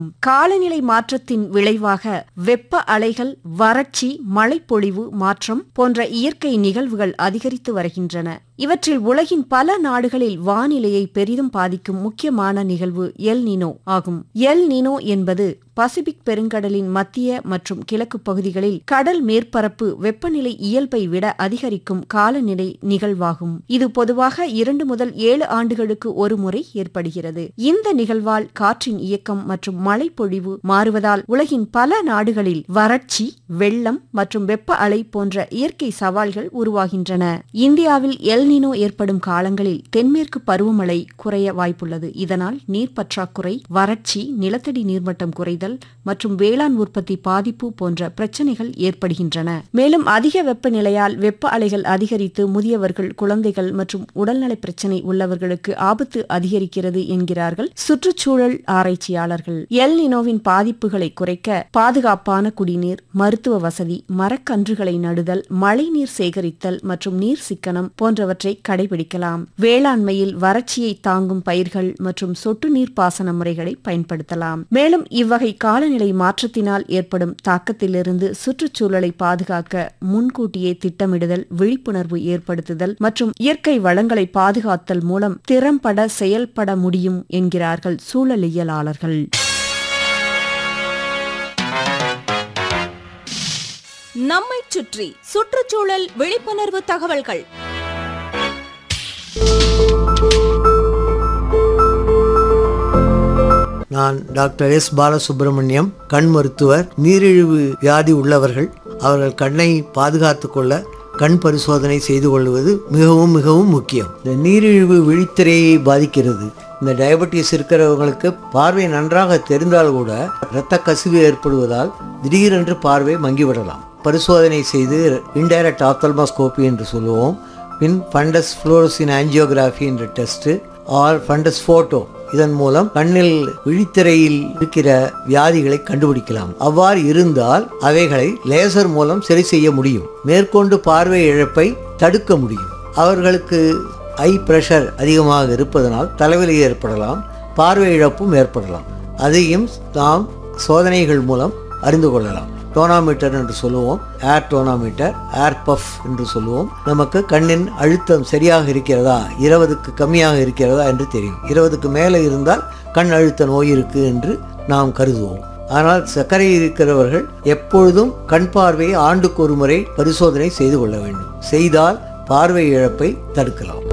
காலநிலை மாற்றத்தின் விளைவாக வெப்ப அலைகள் வறட்சி மழைப்பொழிவு மாற்றம் போன்ற இயற்கை நிகழ்வுகள் அதிகரித்து வருகின்றன இவற்றில் உலகின் பல நாடுகளில் வானிலையை பெரிதும் பாதிக்கும் முக்கியமான நிகழ்வு எல் நினோ ஆகும் எல் நினோ என்பது பசிபிக் பெருங்கடலின் மத்திய மற்றும் கிழக்கு பகுதிகளில் கடல் மேற்பரப்பு வெப்பநிலை இயல்பை விட அதிகரிக்கும் காலநிலை நிகழ்வாகும் இது பொதுவாக இரண்டு முதல் ஏழு ஆண்டுகளுக்கு ஒரு முறை ஏற்படுகிறது இந்த நிகழ்வால் காற்றின் இயக்கம் மற்றும் மழைப்பொழிவு மாறுவதால் உலகின் பல நாடுகளில் வறட்சி வெள்ளம் மற்றும் வெப்ப அலை போன்ற இயற்கை சவால்கள் உருவாகின்றன இந்தியாவில் எல் நினோ ஏற்படும் காலங்களில் தென்மேற்கு பருவமழை குறைய வாய்ப்புள்ளது இதனால் நீர் பற்றாக்குறை வறட்சி நிலத்தடி நீர்மட்டம் குறைதல் மற்றும் வேளாண் உற்பத்தி பாதிப்பு போன்ற பிரச்சனைகள் ஏற்படுகின்றன மேலும் அதிக வெப்பநிலையால் வெப்ப அலைகள் அதிகரித்து முதியவர்கள் குழந்தைகள் மற்றும் உடல்நல பிரச்சனை உள்ளவர்களுக்கு ஆபத்து அதிகரிக்கிறது என்கிறார்கள் சுற்றுச்சூழல் ஆராய்ச்சியாளர்கள் எல் நினோவின் பாதிப்புகளை குறைக்க பாதுகாப்பான குடிநீர் மருத்துவ வசதி மரக்கன்றுகளை நடுதல் மழைநீர் சேகரித்தல் மற்றும் நீர் சிக்கனம் போன்றவற்றை கடைபிடிக்கலாம் வேளாண்மையில் வறட்சியை தாங்கும் பயிர்கள் மற்றும் சொட்டு நீர் பாசன முறைகளை பயன்படுத்தலாம் மேலும் இவ்வகை காலநிலை மாற்றத்தினால் ஏற்படும் தாக்கத்திலிருந்து சுற்றுச்சூழலை பாதுகாக்க முன்கூட்டியே திட்டமிடுதல் விழிப்புணர்வு ஏற்படுத்துதல் மற்றும் இயற்கை வளங்களை பாதுகாத்தல் மூலம் திறம்பட செயல்பட முடியும் என்கிறார்கள் சூழலியலாளர்கள் நம்மைச் சுற்றி சுற்றுச்சூழல் விழிப்புணர்வு தகவல்கள் நான் டாக்டர் எஸ் பாலசுப்ரமணியம் கண் மருத்துவர் நீரிழிவு வியாதி உள்ளவர்கள் அவர்கள் கண்ணை பாதுகாத்துக் கொள்ள கண் பரிசோதனை செய்து கொள்வது மிகவும் மிகவும் முக்கியம் இந்த நீரிழிவு விழித்திரையை பாதிக்கிறது இந்த டயபெட்டிஸ் இருக்கிறவங்களுக்கு பார்வை நன்றாக தெரிந்தால் கூட இரத்த கசிவு ஏற்படுவதால் திடீரென்று பார்வை மங்கிவிடலாம் பரிசோதனை செய்து இன்டைரக்ட் ஆப்தல்மாஸ்கோபி என்று சொல்லுவோம் பின் ஃபண்டஸ் ஃப்ளோரசின் ஆஞ்சியோகிராஃபி என்ற டெஸ்ட்டு ஆர் ஃபண்டஸ் ஃபோட்டோ இதன் மூலம் கண்ணில் விழித்திரையில் இருக்கிற வியாதிகளை கண்டுபிடிக்கலாம் அவ்வாறு இருந்தால் அவைகளை லேசர் மூலம் சரி செய்ய முடியும் மேற்கொண்டு பார்வை இழப்பை தடுக்க முடியும் அவர்களுக்கு ஐ பிரஷர் அதிகமாக இருப்பதனால் தலைவலி ஏற்படலாம் பார்வை இழப்பும் ஏற்படலாம் அதையும் நாம் சோதனைகள் மூலம் அறிந்து கொள்ளலாம் டோனாமீட்டர் என்று சொல்லுவோம் ஏர் டோனாமீட்டர் ஏர் பஃப் என்று சொல்லுவோம் நமக்கு கண்ணின் அழுத்தம் சரியாக இருக்கிறதா இருபதுக்கு கம்மியாக இருக்கிறதா என்று தெரியும் இருபதுக்கு மேலே இருந்தால் கண் அழுத்த நோய் இருக்கு என்று நாம் கருதுவோம் ஆனால் சர்க்கரை இருக்கிறவர்கள் எப்பொழுதும் கண் பார்வையை ஆண்டுக்கு ஒரு முறை பரிசோதனை செய்து கொள்ள வேண்டும் செய்தால் பார்வை இழப்பை தடுக்கலாம்